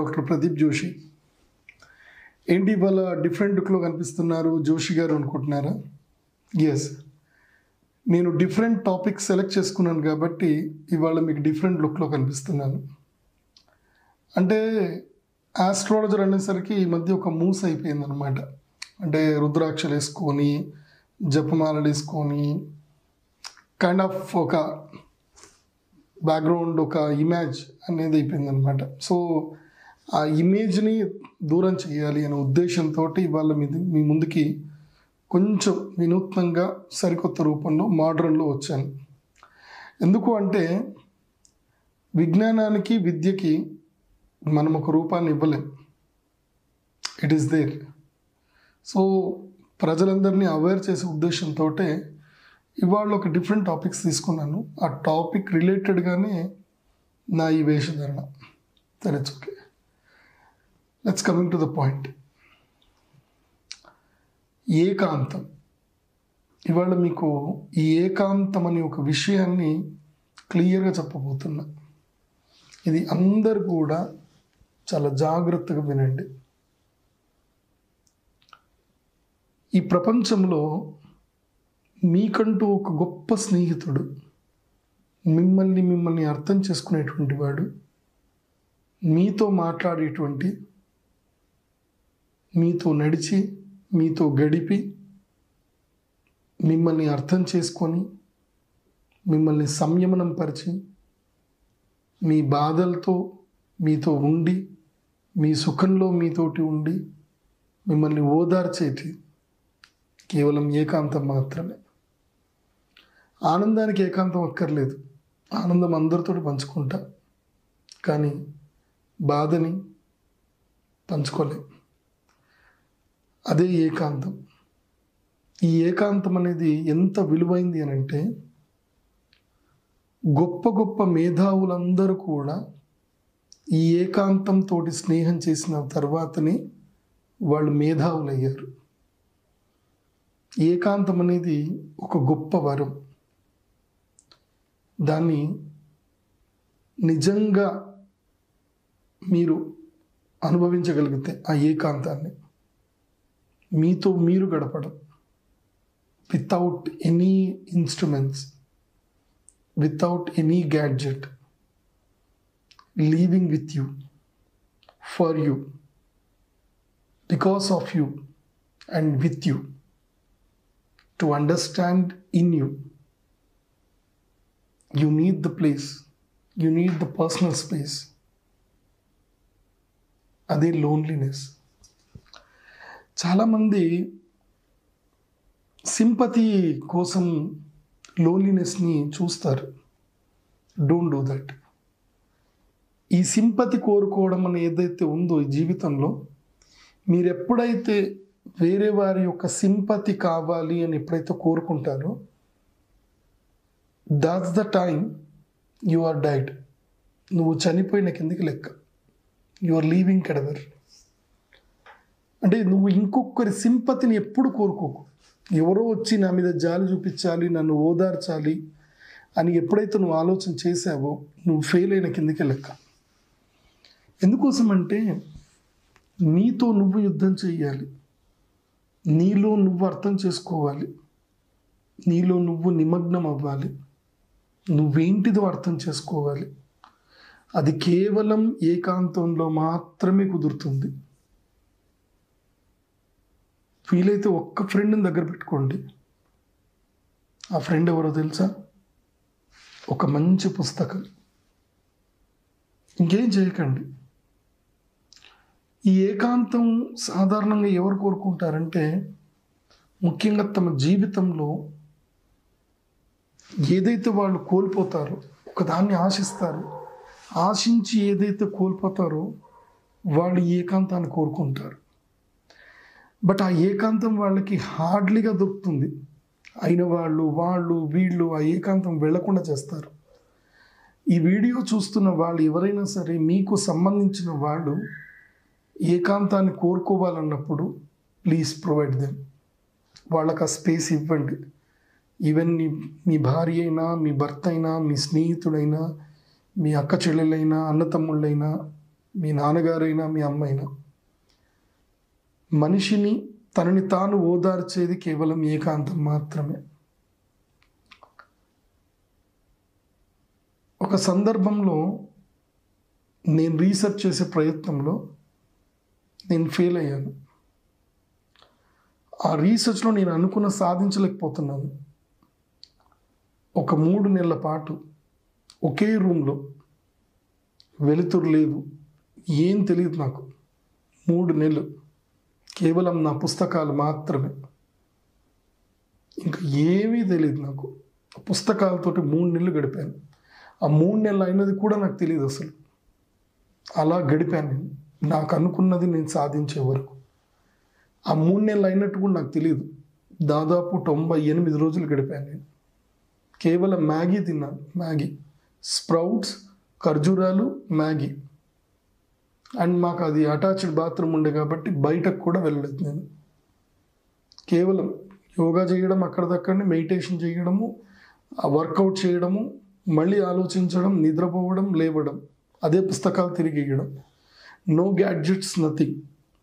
doctor Pradeep Joshi ఏంటి ఇవాళ different లుక్లో కనిపిస్తున్నారు జోషి గారు అనుకుంటున్నారా ఎస్ నేను డిఫరెంట్ టాపిక్స్ సెలెక్ట్ చేసుకున్నాను కాబట్టి ఇవాళ మీకు డిఫరెంట్ లుక్లో కనిపిస్తున్నాను అంటే ఆస్ట్రాలజర్ అనేసరికి ఈ మధ్య ఒక మూస్ అయిపోయింది అనమాట అంటే రుద్రాక్షలు వేసుకొని జపమాలలు వేసుకొని కైండ్ ఆఫ్ ఒక బ్యాక్గ్రౌండ్ ఒక ఇమేజ్ అనేది అయిపోయింది అనమాట సో ఆ ఇమేజ్ని దూరం చేయాలి అనే ఉద్దేశంతో ఇవాళ మీ మీ ముందుకి కొంచెం వినూత్నంగా సరికొత్త రూపంలో మోడ్రన్లో వచ్చాను ఎందుకు అంటే విజ్ఞానానికి విద్యకి మనం ఒక రూపాన్ని ఇవ్వలేం ఇట్ ఈస్ దేర్ సో ప్రజలందరినీ అవేర్ చేసే ఉద్దేశంతో ఇవాళ ఒక డిఫరెంట్ టాపిక్స్ తీసుకున్నాను ఆ టాపిక్ రిలేటెడ్గానే నా ఈ వేషధారణ సరే it's okay let's coming to the point ఏకాంతం ఇవాళ మీకు ఈ ఏకాంతం అనే ఒక విషయాన్ని క్లియర్గా చెప్పబోతున్నా ఇది అందరు కూడా చాలా జాగ్రత్తగా వినండి ఈ ప్రపంచంలో మీకంటూ ఒక గొప్ప స్నేహితుడు మిమ్మల్ని మిమ్మల్ని అర్థం చేసుకునేటువంటి వాడు మీతో మాట్లాడేటువంటి మీతో నడిచి మీతో గడిపి మిమ్మల్ని అర్థం చేసుకొని మిమ్మల్ని సంయమనం పరిచి మీ బాధలతో మీతో ఉండి మీ సుఖంలో మీతోటి ఉండి మిమ్మల్ని ఓదార్చేటి కేవలం ఏకాంతం మాత్రమే ఆనందానికి ఏకాంతం అక్కర్లేదు ఆనందం అందరితో పంచుకుంటా కానీ బాధని పంచుకోలేం అదే ఏకాంతం ఈ ఏకాంతం అనేది ఎంత విలువైంది అని అంటే గొప్ప గొప్ప మేధావులందరూ కూడా ఈ ఏకాంతంతో స్నేహం చేసిన తర్వాతనే వాళ్ళు మేధావులయ్యారు ఏకాంతం అనేది ఒక గొప్ప వరం దాన్ని నిజంగా మీరు అనుభవించగలిగితే ఆ ఏకాంతాన్ని మీతో మీరు గడపడం without any instruments without any gadget leaving with you for you because of you and with you to understand in you you need the place you need the personal space అదే లోన్లీనెస్ చాలామంది sympathy కోసం లోన్లీనెస్ని చూస్తారు don't do that ఈ sympathy కోరుకోవడం అని ఏదైతే ఉందో ఈ జీవితంలో మీరు ఎప్పుడైతే వేరే వారి యొక్క సింపతి కావాలి అని ఎప్పుడైతే కోరుకుంటారో that's the time you are died నువ్వు చనిపోయిన కిందికి లెక్క యు ఆర్ లీవింగ్ కెడవర్ అంటే నువ్వు ఇంకొకరి సింపతిని ఎప్పుడు కోరుకోకు ఎవరో వచ్చి నా మీద జాలి చూపించాలి నన్ను ఓదార్చాలి అని ఎప్పుడైతే నువ్వు ఆలోచన చేసావో నువ్వు ఫెయిల్ అయిన కిందికి లెక్క ఎందుకోసం అంటే నీతో నువ్వు యుద్ధం చెయ్యాలి నీలో నువ్వు అర్థం చేసుకోవాలి నీలో నువ్వు నిమగ్నం అవ్వాలి నువ్వేంటిదో అర్థం చేసుకోవాలి అది కేవలం ఏకాంతంలో మాత్రమే కుదురుతుంది వీలైతే ఒక్క ఫ్రెండ్ని దగ్గర పెట్టుకోండి ఆ ఫ్రెండ్ ఎవరో తెలుసా ఒక మంచి పుస్తకం ఇంకేం చేయకండి ఈ ఏకాంతం సాధారణంగా ఎవరు కోరుకుంటారంటే ముఖ్యంగా తమ జీవితంలో ఏదైతే వాళ్ళు కోల్పోతారో ఒకదాన్ని ఆశిస్తారు ఆశించి ఏదైతే కోల్పోతారో వాళ్ళు ఈ ఏకాంతాన్ని కోరుకుంటారు బట్ ఆ ఏకాంతం వాళ్ళకి హార్డ్లీగా దొరుకుతుంది అయిన వాళ్ళు వాళ్ళు వీళ్ళు ఆ ఏకాంతం వెళ్లకుండా చేస్తారు ఈ వీడియో చూస్తున్న వాళ్ళు ఎవరైనా సరే మీకు సంబంధించిన వాళ్ళు ఏకాంతాన్ని కోరుకోవాలన్నప్పుడు ప్లీజ్ ప్రొవైడ్ దెమ్ వాళ్ళకి ఆ స్పేస్ ఇవ్వండి ఈవెన్ మీ మీ భార్య అయినా మీ భర్త అయినా మీ స్నేహితుడైనా మీ అక్క చెల్లెలైనా అన్నతమ్ముళ్ళైనా మీ నాన్నగారైనా మీ అమ్మైనా మనిషిని తనని తాను ఓదార్చేది కేవలం ఏకాంతం మాత్రమే ఒక సందర్భంలో నేను రీసెర్చ్ చేసే ప్రయత్నంలో నేను ఫెయిల్ అయ్యాను ఆ రీసెర్చ్లో నేను అనుకున్న సాధించలేకపోతున్నాను ఒక మూడు నెలల పాటు ఒకే రూమ్లో వెలుతురు లేదు ఏం తెలియదు నాకు మూడు నెలలు కేవలం నా పుస్తకాలు మాత్రమే ఇంకా ఏమీ తెలియదు నాకు పుస్తకాలతోటి మూడు నెలలు గడిపాను ఆ మూడు నెలలు అయినది కూడా నాకు తెలియదు అసలు అలా గడిపాను నేను నాకు అనుకున్నది నేను సాధించే వరకు ఆ మూడు నెలలు అయినట్టు కూడా నాకు తెలియదు దాదాపు తొంభై ఎనిమిది రోజులు గడిపాను నేను కేవలం మ్యాగీ తిన్నాను మ్యాగీ స్ప్రౌట్స్ ఖర్జూరాలు మ్యాగీ అండ్ మాకు అది అటాచ్డ్ బాత్రూమ్ ఉండే కాబట్టి బయటకు కూడా వెళ్ళలేదు నేను కేవలం యోగా చేయడం అక్కడిదక్కడనే మెడిటేషన్ చేయడము ఆ వర్కౌట్ చేయడము మళ్ళీ ఆలోచించడం నిద్రపోవడం లేవడం అదే పుస్తకాలు తిరిగి ఇవ్వడం నో గ్యాడ్జెట్స్ నథింగ్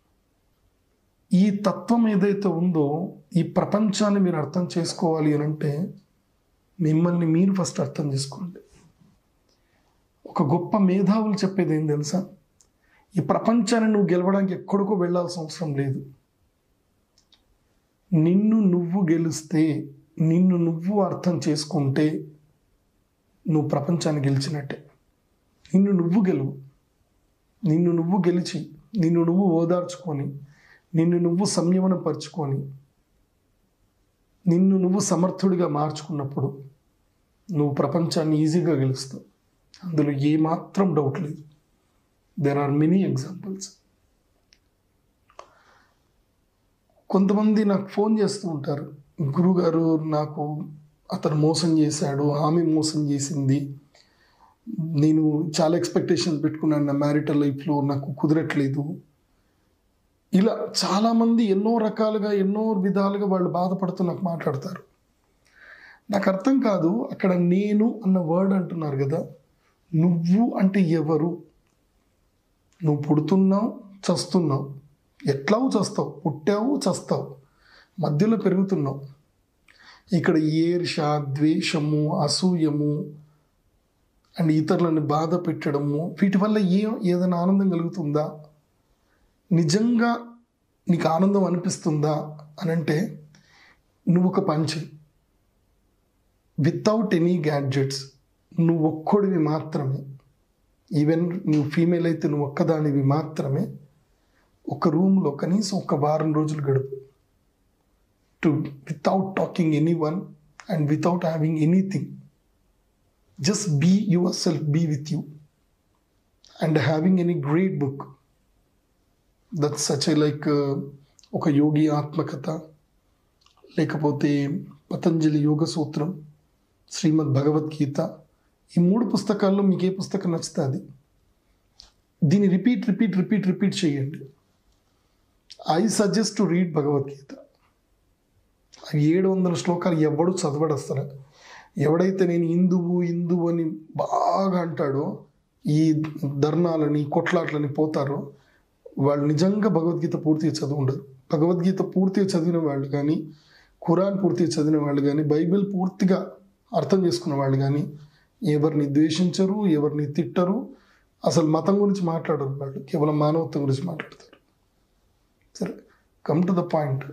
ఈ తత్వం ఏదైతే ఉందో ఈ ప్రపంచాన్ని మీరు అర్థం చేసుకోవాలి అని అంటే మిమ్మల్ని మీరు ఫస్ట్ అర్థం చేసుకోండి ఒక గొప్ప మేధావులు చెప్పేది ఏం తెలుసా ఈ ప్రపంచాన్ని నువ్వు గెలవడానికి ఎక్కడికో వెళ్ళాల్సిన అవసరం లేదు నిన్ను నువ్వు గెలిస్తే నిన్ను నువ్వు అర్థం చేసుకుంటే నువ్వు ప్రపంచాన్ని గెలిచినట్టే నిన్ను నువ్వు గెలువు నిన్ను నువ్వు గెలిచి నిన్ను నువ్వు ఓదార్చుకొని నిన్ను నువ్వు సంయమనపరుచుకొని నిన్ను నువ్వు సమర్థుడిగా మార్చుకున్నప్పుడు నువ్వు ప్రపంచాన్ని ఈజీగా గెలుస్తావు అందులో ఏమాత్రం డౌట్ లేదు దెర్ ఆర్ మెనీ ఎగ్జాంపుల్స్ కొంతమంది నాకు ఫోన్ చేస్తూ ఉంటారు గురుగారు నాకు అతను మోసం చేశాడు ఆమె మోసం చేసింది నేను చాలా ఎక్స్పెక్టేషన్స్ పెట్టుకున్నాను నా మ్యారిటల్ లైఫ్లో నాకు కుదరట్లేదు ఇలా చాలామంది ఎన్నో రకాలుగా ఎన్నో విధాలుగా వాళ్ళు బాధపడుతూ నాకు మాట్లాడతారు నాకు అర్థం కాదు అక్కడ నేను అన్న వర్డ్ అంటున్నారు కదా నువ్వు అంటే ఎవరు నువ్వు పుడుతున్నావు చస్తున్నావు ఎట్లావు చస్తావు పుట్టావు చస్తావు మధ్యలో పెరుగుతున్నావు ఇక్కడ ఈర్ష ద్వేషము అసూయము అండ్ ఇతరులను బాధ పెట్టడము వీటి వల్ల ఏ ఏదైనా ఆనందం కలుగుతుందా నిజంగా నీకు ఆనందం అనిపిస్తుందా అని అంటే నువ్వు ఒక పంచి వితౌట్ ఎనీ గ్యాడ్జెట్స్ నువ్వు ఒక్కడివి మాత్రమే ఈవెన్ నువ్వు ఫీమేల్ అయితే నువ్వు ఒక్కదానివి మాత్రమే ఒక రూమ్లో కనీసం ఒక వారం రోజులు గడుపు to without talking any one and without having anything just be your self be with you and having any great book that such a like ఒక యోగి ఆత్మకథ లేకపోతే పతంజలి యోగ సూత్రం శ్రీమద్ భగవద్గీత ఈ మూడు పుస్తకాల్లో మీకు ఏ పుస్తకం నచ్చుతుంది దీన్ని రిపీట్ రిపీట్ రిపీట్ రిపీట్ చేయండి I suggest to read Bhagavad Gita అవి ఏడు వందల శ్లోకాలు ఎవడు చదవడు అసలు ఎవడైతే నేను హిందువు హిందువు అని బాగా అంటాడో ఈ ధర్నాలని కొట్లాట్లని పోతారో వాళ్ళు నిజంగా భగవద్గీత పూర్తిగా చదువు ఉండరు భగవద్గీత పూర్తిగా చదివిన వాళ్ళు కానీ ఖురాన్ పూర్తిగా చదివిన వాళ్ళు కానీ బైబిల్ పూర్తిగా అర్థం చేసుకున్న వాళ్ళు కానీ ఎవరిని ద్వేషించరు ఎవరిని తిట్టరు అసలు మతం గురించి మాట్లాడరు వాళ్ళు కేవలం మానవత్వం గురించి మాట్లాడతారు సరే కమ్ టు ద పాయింట్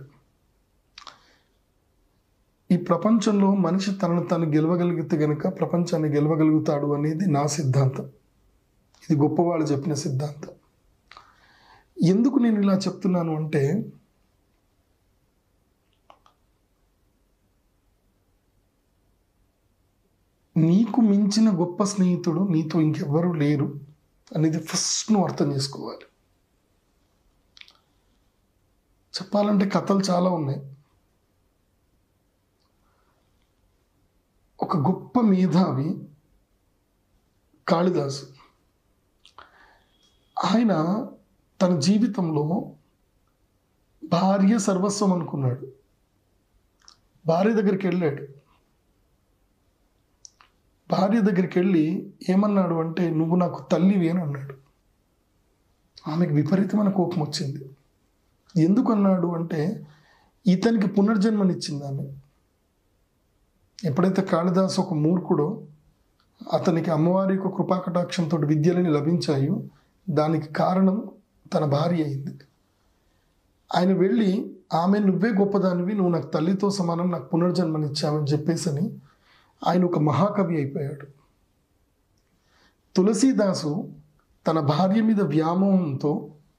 ఈ ప్రపంచంలో మనిషి తనను తాను గెలవగలిగితే గనుక ప్రపంచాన్ని గెలవగలుగుతాడు అనేది నా సిద్ధాంతం ఇది గొప్పవాళ్ళు చెప్పిన సిద్ధాంతం ఎందుకు నేను ఇలా చెప్తున్నాను అంటే నీకు మించిన గొప్ప స్నేహితుడు నీతో ఇంకెవ్వరూ లేరు అనేది ఫస్ట్ నువ్వు అర్థం చేసుకోవాలి చెప్పాలంటే కథలు చాలా ఉన్నాయి ఒక గొప్ప మేధావి కాళిదాసు ఆయన తన జీవితంలో భార్య సర్వస్వం అనుకున్నాడు భార్య దగ్గరికి వెళ్ళాడు భార్య దగ్గరికి వెళ్ళి ఏమన్నాడు అంటే నువ్వు నాకు తల్లివి అని అన్నాడు ఆమెకు విపరీతమైన కోపం వచ్చింది ఎందుకు అన్నాడు అంటే ఇతనికి పునర్జన్మనిచ్చింది ఆమె ఎప్పుడైతే కాళిదాస్ ఒక మూర్ఖుడో అతనికి అమ్మవారి యొక్క కృపాకటాక్షంతో విద్యలని లభించాయో దానికి కారణం తన భార్య అయింది ఆయన వెళ్ళి ఆమె నువ్వే గొప్పదానివి నువ్వు నాకు తల్లితో సమానం నాకు పునర్జన్మనిచ్చావని చెప్పేసని ఆయన ఒక మహాకవి అయిపోయాడు తులసీదాసు తన భార్య మీద వ్యామోహంతో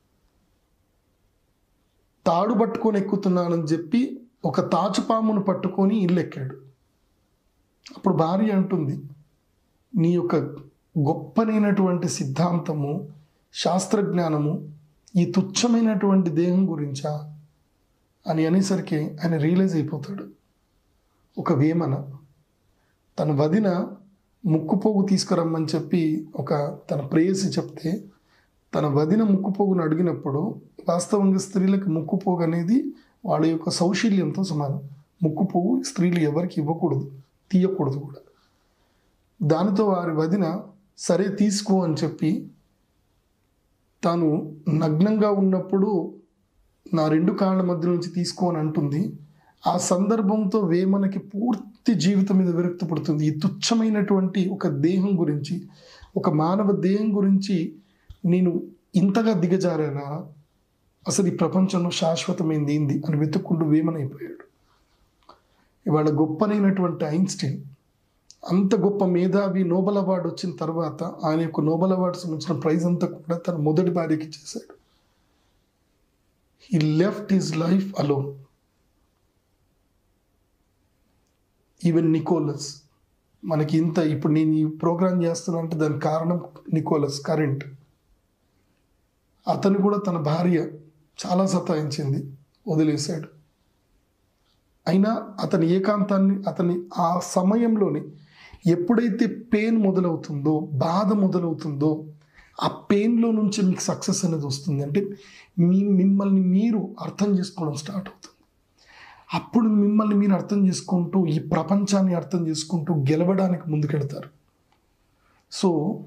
తాడు పట్టుకొని ఎక్కుతున్నానని చెప్పి ఒక తాచుపామును పట్టుకొని ఇల్లు ఎక్కాడు అప్పుడు భార్య అంటుంది నీ యొక్క గొప్పనైనటువంటి సిద్ధాంతము శాస్త్రజ్ఞానము ఈ తుచ్చమైనటువంటి దేహం గురించా అని అనేసరికి ఆయన రియలైజ్ అయిపోతాడు ఒక వేమన తన వదిన ముక్కుపోగు తీసుకురమ్మని చెప్పి ఒక తన ప్రేయసి చెప్తే తన వదిన ముక్కుపోగును అడిగినప్పుడు వాస్తవంగా స్త్రీలకు ముక్కుపోగు అనేది వాళ్ళ యొక్క సౌశీల్యంతో సమానం ముక్కుపోగు స్త్రీలు ఎవరికి ఇవ్వకూడదు తీయకూడదు కూడా దానితో వారి వదిన సరే తీసుకో అని చెప్పి తాను నగ్నంగా ఉన్నప్పుడు నా రెండు కాళ్ళ మధ్య నుంచి తీసుకో అని అంటుంది ఆ సందర్భంతో వేమనకి పూర్తి జీవితం మీద విరక్తి పుడుతుంది ఈ తుచ్చమైనటువంటి ఒక దేహం గురించి ఒక మానవ దేహం గురించి నేను ఇంతగా దిగజారానా అసలు ఈ ప్రపంచంలో శాశ్వతమైంది ఏంది అని వెతుక్కుంటూ వేమనైపోయాడు ఇవాళ గొప్పనైనటువంటి ఐన్స్టీన్ అంత గొప్ప మేధావి నోబెల్ అవార్డు వచ్చిన తర్వాత ఆయన యొక్క నోబెల్ అవార్డు సంబంధించిన ప్రైజ్ అంతా కూడా తన మొదటి భార్యకి చేశాడు he left his life alone even Nicholas మనకి ఇంత ఇప్పుడు నేను ఈ ప్రోగ్రామ్ చేస్తున్నా అంటే దానికి కారణం నికోలస్ కరెంట్ అతను కూడా తన భార్య చాలా సతాయించింది వదిలేశాడు అయినా అతని ఏకాంతాన్ని అతని ఆ సమయంలోనే ఎప్పుడైతే పెయిన్ మొదలవుతుందో బాధ మొదలవుతుందో ఆ పెయిన్లో నుంచి మీకు సక్సెస్ అనేది వస్తుంది అంటే మీ మిమ్మల్ని మీరు అర్థం చేసుకోవడం స్టార్ట్ అవుతుంది అప్పుడు మిమ్మల్ని మీరు అర్థం చేసుకుంటూ ఈ ప్రపంచాన్ని అర్థం చేసుకుంటూ గెలవడానికి ముందుకెడతారు సో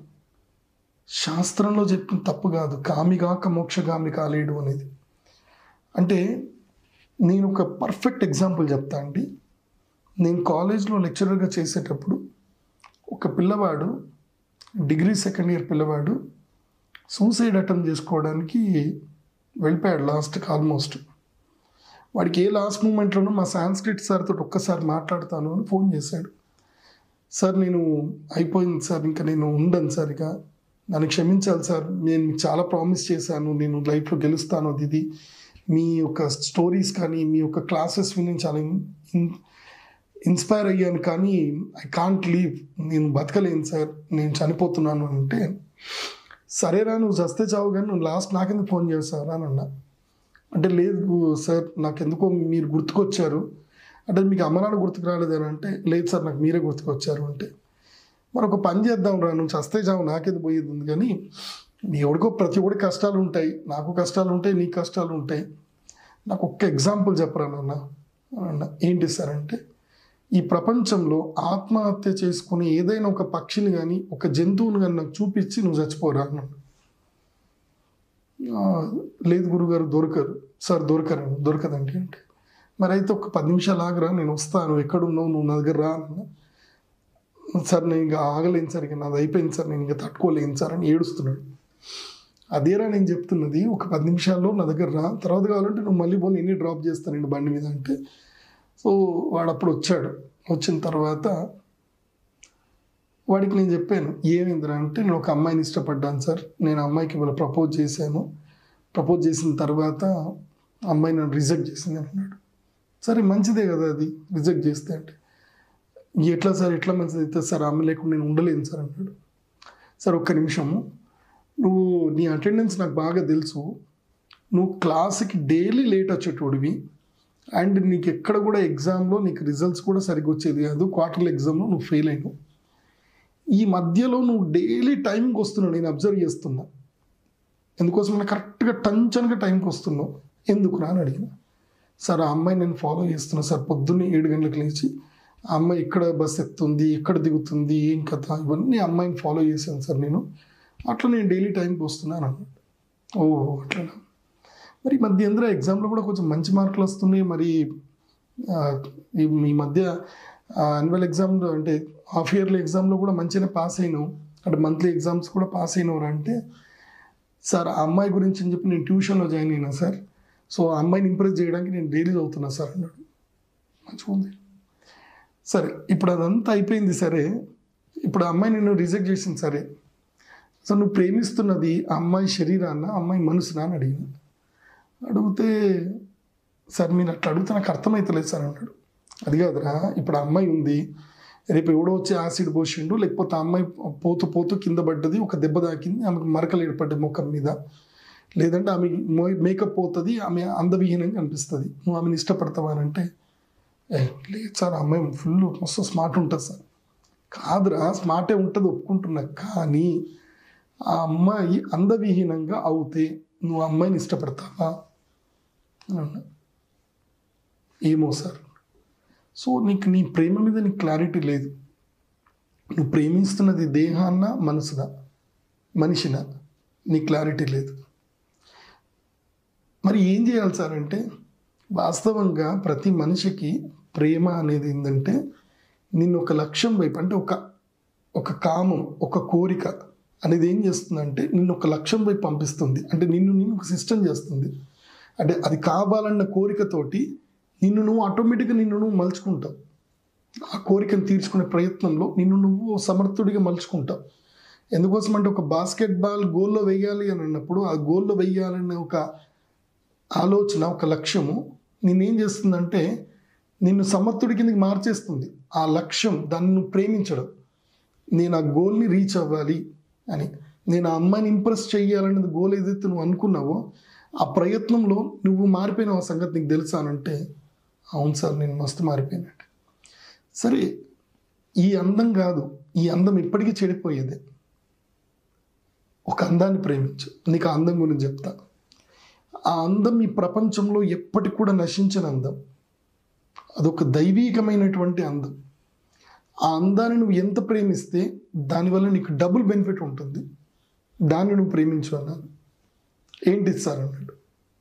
శాస్త్రంలో చెప్పిన తప్పు కాదు కామిగాక మోక్షగామి కాలేడు అనేది అంటే నేను ఒక పర్ఫెక్ట్ ఎగ్జాంపుల్ చెప్తా అండి నేను కాలేజ్లో లెక్చరర్గా చేసేటప్పుడు ఒక పిల్లవాడు డిగ్రీ సెకండ్ ఇయర్ పిల్లవాడు సూసైడ్ అటెంప్ట్ చేసుకోవడానికి వెళ్ళిపోయాడు లాస్ట్కి ఆల్మోస్ట్ వాడికి ఏ లాస్ట్ మూమెంట్లోనూ మా సాంస్క్రిట్ సార్ తోటి ఒక్కసారి మాట్లాడతాను అని ఫోన్ చేశాడు సార్ నేను అయిపోయింది సార్ ఇంకా నేను ఉండను సార్ ఇక నన్ను క్షమించాలి సార్ నేను మీకు చాలా ప్రామిస్ చేశాను నేను లైఫ్లో గెలుస్తాను అది ఇది మీ యొక్క స్టోరీస్ కానీ మీ యొక్క క్లాసెస్ విని చాలా ఇన్- ఇన్స్పైర్ అయ్యాను కానీ ఐ కాంట్ లీవ్ నేను బతకలేను సార్ నేను చనిపోతున్నాను అంటే సరేరా నువ్వు చస్తే చావు కానీ నువ్వు లాస్ట్ నాకెందుకు ఫోన్ చేస్తావురా అని అన్నా అంటే లేదు సార్ నాకెందుకో మీరు గుర్తుకొచ్చారు అంటే మీకు అమ్మ నాన్న గుర్తుకు రాలేదని అంటే లేదు సార్ నాకు మీరే గుర్తుకొచ్చారు అంటే మరి ఒక పని చేద్దాం రా నువ్వు చస్తే చావు నాకేది పోయేది ఉంది కానీ ఎవడికో ప్రతి ఒక్కడి కష్టాలు ఉంటాయి నాకు కష్టాలు ఉంటాయి నీ కష్టాలు ఉంటాయి నాకు ఒక్క ఎగ్జాంపుల్ చెప్పరా నాన్న అన్న ఏంటి సార్ అంటే ఈ ప్రపంచంలో ఆత్మహత్య చేసుకుని ఏదైనా ఒక పక్షిని కానీ ఒక జంతువుని కానీ నాకు చూపించి నువ్వు చచ్చిపోరా అన్నాడు "ఆ, లేదు గురుగారు దొరకరు సార్ దొరకరు దొరకదండి అంటే మరి అయితే ఒక పది నిమిషాలు ఆగరా నేను వస్తాను ఎక్కడున్నావు నువ్వు నా దగ్గర రా అన్నా సార్ నేను ఇంకా ఆగలేను సార్ ఇక నాది అయిపోయింది సార్ నేను ఇంకా తట్టుకోలేను సార్ అని ఏడుస్తున్నాడు అదేరా నేను చెప్తున్నది ఒక పది నిమిషాల్లో నా దగ్గర రా తర్వాత కావాలంటే నువ్వు మళ్ళీ పోనీ ఎన్ని డ్రాప్ చేస్తాను నేను బండి మీద అంటే సో వాడు అప్పుడు వచ్చాడు వచ్చిన తర్వాత వాడికి నేను చెప్పాను ఏమైందిరా అంటే నేను ఒక అమ్మాయిని ఇష్టపడ్డాను సార్ నేను ఆ అమ్మాయికి ఇవాళ ప్రపోజ్ చేశాను ప్రపోజ్ చేసిన తర్వాత ఆ అమ్మాయి నన్ను రిజెక్ట్ చేసింది అని అన్నాడు సరే మంచిదే కదా అది రిజెక్ట్ చేస్తే అంటే ఎట్లా సార్ ఎట్లా మంచిది అయితే సార్ ఆమె లేకుండా నేను ఉండలేను సార్ అన్నాడు సార్ ఒక్క నిమిషము నువ్వు నీ అటెండెన్స్ నాకు బాగా తెలుసు నువ్వు క్లాస్కి డైలీ లేట్ వచ్చేటోడివి అండ్ నీకు ఎక్కడ కూడా ఎగ్జామ్లో నీకు రిజల్ట్స్ కూడా సరిగ్గా వచ్చేది కాదు క్వార్టర్లీ ఎగ్జామ్లో నువ్వు ఫెయిల్ అయినావు ఈ మధ్యలో నువ్వు డైలీ టైంకి వస్తున్నావు నేను అబ్జర్వ్ చేస్తున్నా ఎందుకోసం కరెక్ట్గా టంచన్గా టైంకి వస్తున్నావు ఎందుకు రా అని అడిగిన సార్ ఆ అమ్మాయి నేను ఫాలో చేస్తున్నా సార్ పొద్దున్నే ఏడు గంటలకు లేచి ఆ అమ్మాయి ఎక్కడ బస్ ఎక్కుతుంది ఎక్కడ దిగుతుంది ఏం కథ ఇవన్నీ ఆ అమ్మాయిని ఫాలో చేశాను సార్ నేను అట్లా నేను డైలీ టైంకి వస్తున్నాను అన్నాడు ఓ అట్లనా మరి ఈ మధ్య ఎందులో ఎగ్జామ్లో కూడా కొంచెం మంచి మార్కులు వస్తున్నాయి మరి ఆ, ఈ ఈ మధ్య యాన్యువల్ ఎగ్జామ్లో అంటే హాఫ్ ఇయర్లీ ఎగ్జామ్లో కూడా మంచిగానే పాస్ అయినావు అంటే మంత్లీ ఎగ్జామ్స్ కూడా పాస్ అయినవరా అంటే సార్ ఆ అమ్మాయి గురించి అని చెప్పి నేను ట్యూషన్లో జాయిన్ అయినా సార్ సో ఆ అమ్మాయిని ఇంప్రెస్ చేయడానికి నేను డైలీ చదువుతున్నా సార్ అన్నాడు మంచిగా ఉంది సరే ఇప్పుడు అదంతా అయిపోయింది సరే ఇప్పుడు ఆ అమ్మాయి నిన్ను రిజెక్ట్ చేసింది సరే సో నువ్వు ప్రేమిస్తున్నది ఆ అమ్మాయి శరీరాన్న ఆ అమ్మాయి మనసునా అని అడిగిన అడిగితే సార్ మీరు అట్లా అడిగితే నాకు అర్థమవుతలేదు సార్ అన్నాడు అది కాదురా ఇప్పుడు ఆ అమ్మాయి ఉంది రేపు ఎవడో వచ్చి యాసిడ్ పోసిండు లేకపోతే ఆ అమ్మాయి పోతూ పోతూ కింద పడ్డది ఒక దెబ్బ తాకింది ఆమెకు మరకలు ఏర్పడ్డాయి ముఖం మీద లేదంటే ఆమె మేకప్ పోతుంది ఆమె అందవిహీనంగా అనిపిస్తుంది నువ్వు ఆమెను ఇష్టపడతావా అని అంటే "ఏ, లేదు సార్ ఆ అమ్మాయి ఫుల్ మస్తు స్మార్ట్ ఉంటుంది సార్ కాదురా స్మార్టే ఉంటుంది ఒప్పుకుంటున్నా కానీ ఆ అమ్మాయి అందవిహీనంగా అవుతే నువ్వు ఆ అమ్మాయిని ఇష్టపడతావా అని అన్నా ఏమో సార్ సో నీకు నీ ప్రేమ మీద నీకు క్లారిటీ లేదు నువ్వు ప్రేమిస్తున్నది దేహాన్న మనసునా మనిషినా నీ క్లారిటీ లేదు మరి ఏం చేయాలి సార్ అంటే వాస్తవంగా ప్రతి మనిషికి ప్రేమ అనేది ఏంటంటే నిన్ను ఒక లక్ష్యం వైపు అంటే ఒక ఒక కామం ఒక కోరిక అనేది ఏం చేస్తుందంటే నిన్ను ఒక లక్ష్యం వైపు పంపిస్తుంది అంటే నిన్ను నిన్ను ఒక సిస్టమ్ చేస్తుంది అంటే అది కావాలన్న కోరికతోటి నిన్ను నువ్వు ఆటోమేటిక్గా నిన్ను నువ్వు మలుచుకుంటావు ఆ కోరికను తీర్చుకునే ప్రయత్నంలో నిన్ను నువ్వు సమర్థుడిగా మలుచుకుంటావు ఎందుకోసం అంటే ఒక బాస్కెట్ బాల్ గోల్లో వేయాలి అని అన్నప్పుడు ఆ గోల్లో వేయాలనే ఒక ఆలోచన ఒక లక్ష్యము నిన్నేం చేస్తుందంటే నిన్ను సమర్థుడి కిందకి మార్చేస్తుంది ఆ లక్ష్యం దాన్ని నువ్వు ప్రేమించడం నేను ఆ గోల్ని రీచ్ అవ్వాలి అని నేను ఆ అమ్మాయిని ఇంప్రెస్ చేయాలనేది గోల్ ఏదైతే నువ్వు అనుకున్నావో ఆ ప్రయత్నంలో నువ్వు మారిపోయిన ఆ సంగతి నీకు తెలుసా అని అంటే అవును సార్ నేను మస్తు మారిపోయినట్టు సరే ఈ అందం కాదు ఈ అందం ఇప్పటికీ చెడిపోయేదే ఒక అందాన్ని ప్రేమించు నీకు ఆ అందం గురించి చెప్తా ఆ అందం ఈ ప్రపంచంలో ఎప్పటికి కూడా నశించిన అందం అదొక దైవీకమైనటువంటి అందం ఆ అందాన్ని నువ్వు ఎంత ప్రేమిస్తే దానివల్ల నీకు డబుల్ బెనిఫిట్ ఉంటుంది దాన్ని నువ్వు ప్రేమించు అన్నాను ఏంటి సార్ అన్నాడు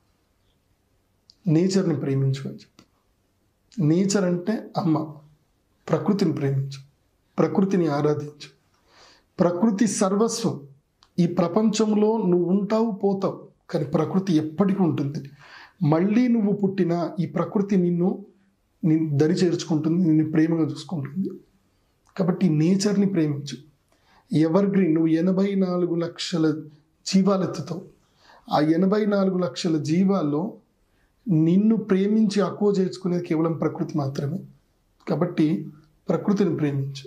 నేచర్ని ప్రేమించు అని చెప్పి నేచర్ అంటే అమ్మ ప్రకృతిని ప్రేమించు ప్రకృతిని ఆరాధించు ప్రకృతి సర్వస్వం ఈ ప్రపంచంలో నువ్వు ఉంటావు పోతావు కానీ ప్రకృతి ఎప్పటికీ ఉంటుంది మళ్ళీ నువ్వు పుట్టిన ఈ ప్రకృతి నిన్ను నిన్ను దరి చేర్చుకుంటుంది నిన్ను ప్రేమగా చూసుకుంటుంది కాబట్టి నేచర్ని ప్రేమించు ఎవర్ గ్రీన్ నువ్వు ఎనభై నాలుగు లక్షల జీవాలు ఎత్తుతావు ఆ ఎనభై నాలుగు లక్షల జీవాల్లో నిన్ను ప్రేమించి అక్కువ చేర్చుకునేది కేవలం ప్రకృతి మాత్రమే కాబట్టి ప్రకృతిని ప్రేమించు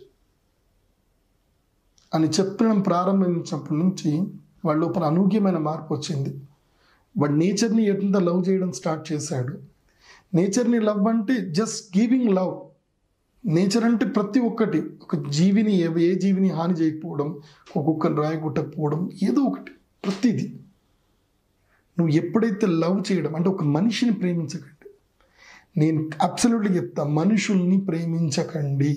అని చెప్పడం ప్రారంభించినప్పటి నుంచి వాళ్ళ లోపల అనూహ్యమైన మార్పు వచ్చింది వాడు నేచర్ని ఎంత లవ్ చేయడం స్టార్ట్ చేశాడు నేచర్ని లవ్ అంటే జస్ట్ గివింగ్ లవ్ నేచర్ అంటే ప్రతి ఒక్కటి ఒక జీవిని ఏ ఏ జీవిని హాని చేయకపోవడం ఒక కుక్కను రాయగొట్టకపోవడం ఏదో ఒకటి ప్రతిదీ నువ్వు ఎప్పుడైతే లవ్ చేయడం అంటే ఒక మనిషిని ప్రేమించకండి నేను అబ్సల్యూట్లీ చెప్తా మనుషుల్ని ప్రేమించకండి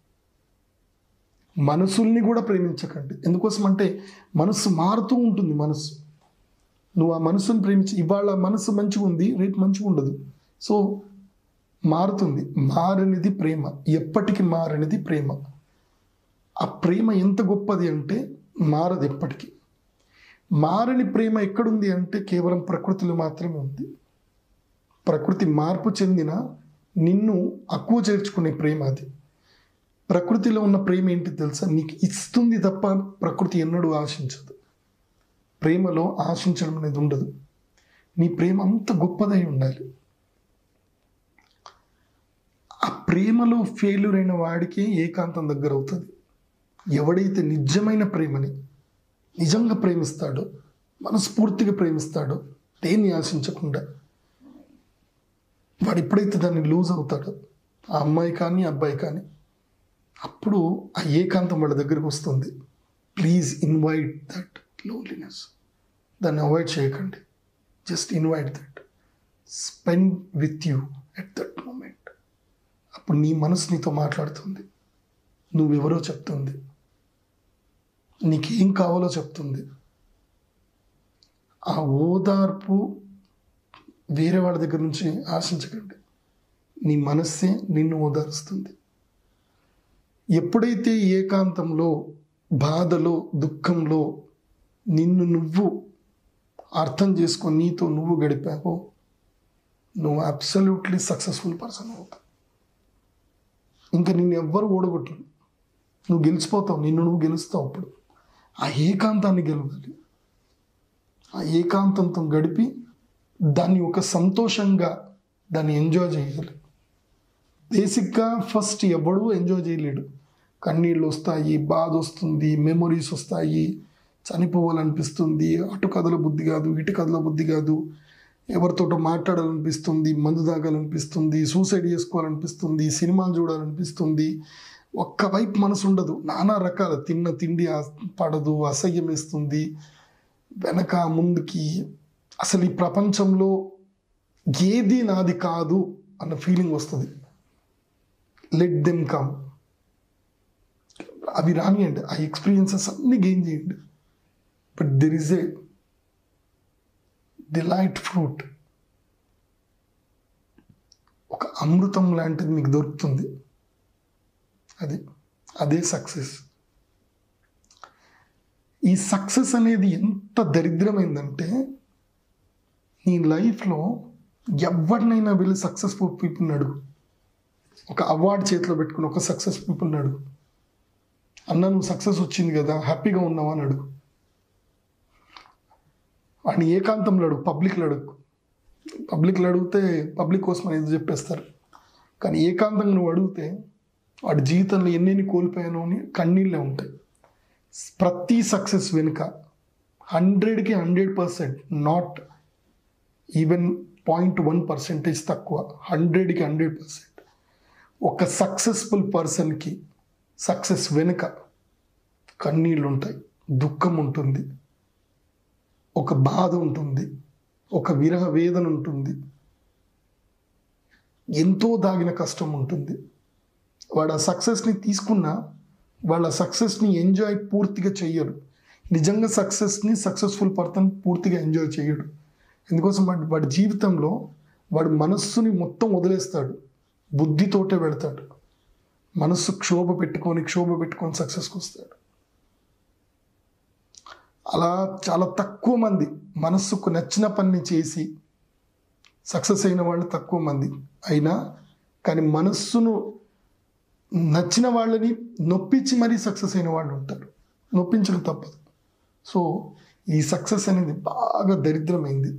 మనసుల్ని కూడా ప్రేమించకండి ఎందుకోసం అంటే మనసు మారుతూ ఉంటుంది మనసు నువ్వు ఆ మనసుని ప్రేమించి ఇవాళ మనసు మంచిగా ఉంది రేపు మంచిగా ఉండదు సో మారుతుంది మారనిది ప్రేమ ఎప్పటికీ మారనిది ప్రేమ ఆ ప్రేమ ఎంత గొప్పది అంటే మారదు ఎప్పటికీ మారని ప్రేమ ఎక్కడుంది అంటే కేవలం ప్రకృతిలో మాత్రమే ఉంది ప్రకృతి మార్పు చెందిన నిన్ను అక్కువ చేర్చుకునే ప్రేమ అది ప్రకృతిలో ఉన్న ప్రేమ ఏంటి తెలుసా నీకు ఇస్తుంది తప్ప ప్రకృతి ఎన్నడూ ఆశించదు ప్రేమలో ఆశించడం అనేది ఉండదు నీ ప్రేమ అంత గొప్పదై ఉండాలి ఆ ప్రేమలో ఫెయిల్యూర్ అయిన వాడికి ఏకాంతం దగ్గర అవుతుంది ఎవడైతే నిజమైన ప్రేమని నిజంగా ప్రేమిస్తాడో మనస్ఫూర్తిగా ప్రేమిస్తాడో దేన్ని ఆశించకుండా వాడు ఎప్పుడైతే దాన్ని లూజ్ అవుతాడో ఆ అమ్మాయి కానీ అబ్బాయి కానీ అప్పుడు ఆ ఏకాంతం వాళ్ళ దగ్గరకు వస్తుంది ప్లీజ్ ఇన్వైట్ దట్ లోన్లీనెస్ దాన్ని అవాయిడ్ చేయకండి just invite that spend with you at that moment అప్పుడు నీ మనసు నీతో మాట్లాడుతుంది నువ్వెవరో చెప్తుంది నీకేం కావాలో చెప్తుంది ఆ ఓదార్పు వేరే వాళ్ళ దగ్గర నుంచి ఆశించకండి నీ మనస్సే నిన్ను ఓదారుస్తుంది ఎప్పుడైతే ఏకాంతంలో బాధలో దుఃఖంలో నిన్ను నువ్వు అర్థం చేసుకొని నీతో నువ్వు గడిపావో నువ్వు అబ్సల్యూట్లీ సక్సెస్ఫుల్ పర్సన్ అవుతావు ఇంకా నిన్ను ఎవ్వరు ఓడగొట్టరు నువ్వు గెలిచిపోతావు నిన్ను నువ్వు గెలుస్తావు అప్పుడు ఆ ఏకాంతాన్ని గెలవాలి ఆ ఏకాంతంతో గడిపి దాన్ని ఒక సంతోషంగా దాన్ని ఎంజాయ్ చేయాలి బేసిక్గా ఫస్ట్ ఎవడూ ఎంజాయ్ చేయలేడు కన్నీళ్ళు వస్తాయి బాధ వస్తుంది మెమొరీస్ వస్తాయి చనిపోవాలనిపిస్తుంది అటు కథల బుద్ధి కాదు ఇటు కథల బుద్ధి కాదు ఎవరితోటో మాట్లాడాలనిపిస్తుంది మందు తాగాలనిపిస్తుంది సూసైడ్ చేసుకోవాలనిపిస్తుంది సినిమాలు చూడాలనిపిస్తుంది ఒక్క వైపు మనసు ఉండదు నానా రకాల తిన్న తిండి ఆ- పడదు అసహ్యం వేస్తుంది వెనక ముందుకి అసలు ఈ ప్రపంచంలో ఏది నాది కాదు అన్న ఫీలింగ్ వస్తుంది లెట్ దెమ్ కమ్ అవి రానియండి ఆ ఎక్స్పీరియన్సెస్ అన్ని గెయిన్ చేయండి but there is a delight fruit ఒక అమృతం లాంటిది మీకు దొరుకుతుంది అది అదే సక్సెస్ ఈ సక్సెస్ అనేది ఎంత దరిద్రమైందంటే నీ లైఫ్లో ఎవరినైనా వెళ్ళి సక్సెస్ఫుల్ పీపుల్ని అడుగు ఒక అవార్డు చేతిలో పెట్టుకుని ఒక సక్సెస్ పీపుల్ని అడుగు అన్న నువ్వు సక్సెస్ వచ్చింది కదా హ్యాపీగా ఉన్నావా అని అడుగు వాడిని ఏకాంతంలో అడుగు పబ్లిక్లో అడుగు పబ్లిక్లో అడిగితే పబ్లిక్ కోసం అనేది చెప్పేస్తారు కానీ ఏకాంతంగా నువ్వు అడిగితే వాడి జీవితంలో ఎన్నెన్ని కోల్పోయానో అని కన్నీళ్ళే ఉంటాయి ప్రతి సక్సెస్ వెనుక హండ్రెడ్కి hundred percent not even point one percentage తక్కువ హండ్రెడ్కి హండ్రెడ్ పర్సెంట్ ఒక సక్సెస్ఫుల్ పర్సన్కి సక్సెస్ వెనుక కన్నీళ్ళు ఉంటాయి దుఃఖం ఉంటుంది ఒక బాధ ఉంటుంది ఒక విరహ వేదన ఉంటుంది ఎంతో దాగిన కష్టం ఉంటుంది వాడు ఆ సక్సెస్ని తీసుకున్నా వాళ్ళ సక్సెస్ని ఎంజాయ్ పూర్తిగా చెయ్యరు నిజంగా సక్సెస్ని సక్సెస్ఫుల్ పర్సన్ పూర్తిగా ఎంజాయ్ చేయడు ఎందుకోసం వాడి వాడి జీవితంలో వాడి మనస్సుని మొత్తం వదిలేస్తాడు బుద్ధితోటే పెడతాడు మనస్సు క్షోభ పెట్టుకొని క్షోభ పెట్టుకొని సక్సెస్కి వస్తాడు అలా చాలా తక్కువ మంది మనస్సుకు నచ్చిన పని చేసి సక్సెస్ అయిన వాళ్ళు తక్కువ మంది అయినా కానీ మనస్సును నచ్చిన వాళ్ళని నొప్పించి మరీ సక్సెస్ అయిన వాళ్ళు ఉంటారు నొప్పించక తప్పదు సో ఈ సక్సెస్ అనేది బాగా దరిద్రమైంది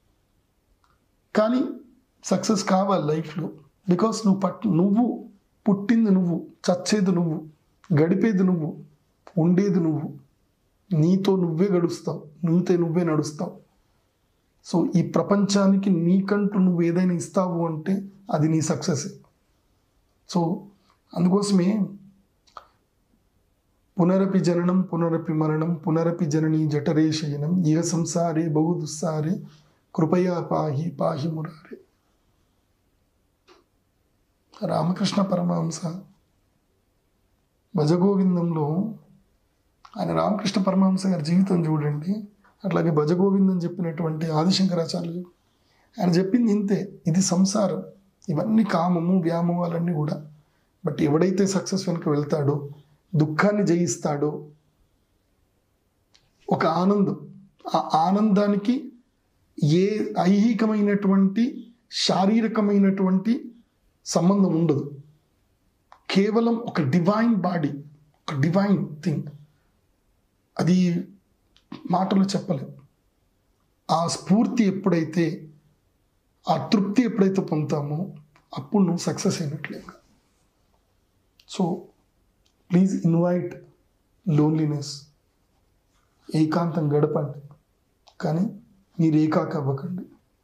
కానీ సక్సెస్ కావాలి లైఫ్లో బికాస్ నువ్వు పట్ నువ్వు పుట్టింది నువ్వు చచ్చేది నువ్వు గడిపేది నువ్వు ఉండేది నువ్వు నీతో నువ్వే గడుస్తావు నువ్వుతే నువ్వే నడుస్తావు సో ఈ ప్రపంచానికి నీకంటూ నువ్వు ఏదైనా ఇస్తావు అంటే అది నీ సక్సెస్ సో అందుకోసమే పునరపి జననం పునరపి మరణం పునరపి జనని జఠరే శయనం ఇహ సంసారే బహు దుస్సారే కృపయా పాహి పాహి మురారే రామకృష్ణ పరమహంస భజగోవిందంలో ఆయన రామకృష్ణ పరమహంస గారి జీవితం చూడండి అట్లాగే భజగోవిందం చెప్పినటువంటి ఆదిశంకరాచార్యులు ఆయన చెప్పింది ఇంతే ఇది సంసారం ఇవన్నీ కామము వ్యామోహాలన్నీ కూడా బట్ ఎవడైతే సక్సెస్ వెనుక వెళ్తాడో దుఃఖాన్ని జయిస్తాడో ఒక ఆనందం ఆ ఆనందానికి ఏ ఐహికమైనటువంటి శారీరకమైనటువంటి సంబంధం ఉండదు కేవలం ఒక డివైన్ బాడీ ఒక డివైన్ థింగ్ అది మాటలు చెప్పలేం ఆ స్ఫూర్తి ఎప్పుడైతే ఆ తృప్తి ఎప్పుడైతే పొందుతామో అప్పుడు నువ్వు సక్సెస్ అయినట్లే సో ప్లీజ్ ఇన్వైట్ లోన్లీనెస్ ఏకాంతం గడపండి కానీ మీరు ఏకాక అవ్వకండి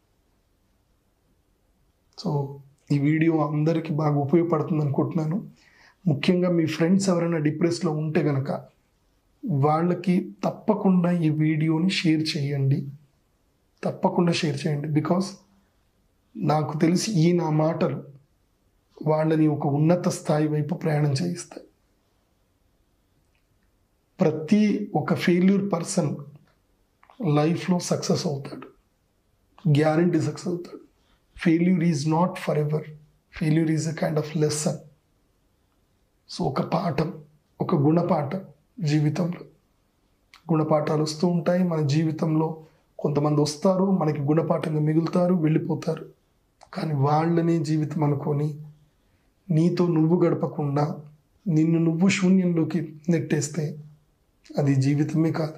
సో ఈ వీడియో అందరికీ బాగా ఉపయోగపడుతుంది అనుకుంటున్నాను ముఖ్యంగా మీ ఫ్రెండ్స్ ఎవరైనా డిప్రెస్లో ఉంటే గనక వాళ్ళకి తప్పకుండా ఈ వీడియోని షేర్ చేయండి తప్పకుండా షేర్ చేయండి బికాస్ నాకు తెలిసి ఈ నా మాటలు వాళ్ళని ఒక ఉన్నత స్థాయి వైపు ప్రయాణం చేయిస్తాయి ప్రతి ఒక ఫెయిల్యూర్ పర్సన్ లైఫ్లో సక్సెస్ అవుతాడు గ్యారంటీ సక్సెస్ అవుతాడు failure is not for ever failure is a kind of lesson so ఒక పాఠం ఒక గుణపాఠం జీవితంలో గుణపాఠాలు వస్తూ ఉంటాయి మన జీవితంలో కొంతమంది వస్తారు మనకి గుణపాఠంగా మిగులుతారు వెళ్ళిపోతారు కానీ వాళ్ళనే జీవితం అనుకొని నీతో నువ్వు గడపకుండా నిన్ను నువ్వు శూన్యంలోకి నెట్టేస్తే అది జీవితమే కాదు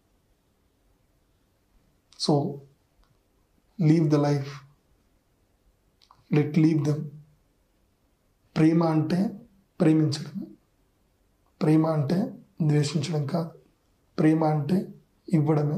so leave the life let leave them ప్రేమ అంటే ప్రేమించడమే ప్రేమ అంటే ద్వేషించడం కాదు ప్రేమ అంటే ఇవ్వడమే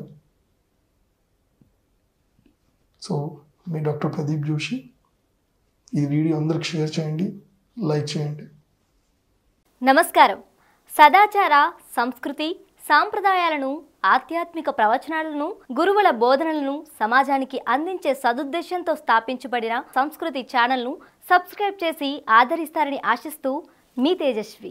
సో మీ డాక్టర్ ప్రదీప్ జోషి ఈ వీడియో అందరికి షేర్ చేయండి లైక్ చేయండి నమస్కారం సదాచార సంస్కృతి సాంప్రదాయాలను ఆధ్యాత్మిక ప్రవచనాలను గురువుల బోధనలను సమాజానికి అందించే సదుద్దేశంతో స్థాపించబడిన సంస్కృతి ఛానల్ను సబ్స్క్రైబ్ చేసి ఆదరిస్తారని ఆశిస్తూ మీ తేజస్వి